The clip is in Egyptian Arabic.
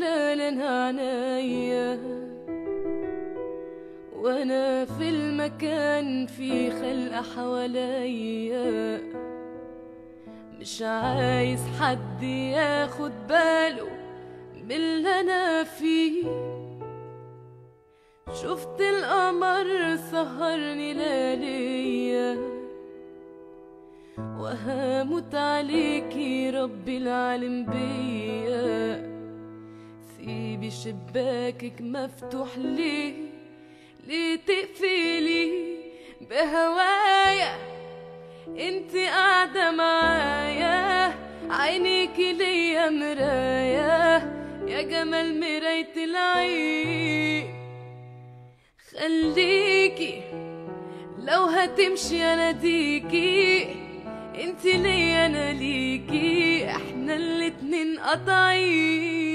لنا عنايا وانا في المكان في خلق حواليا مش عايز حد ياخد باله من اللي انا فيه شفت القمر سهرني لياليا وهموت عليكي رب العالم بيا سيبي شباكك مفتوح ليه ليه تقفلي بهوايا انت قاعدة معايا عينيكي ليا مرايا يا جمال مراية العين خليكي لو هتمشي اناديكي انت ليا انا ليكي احنا الاتنين قطعين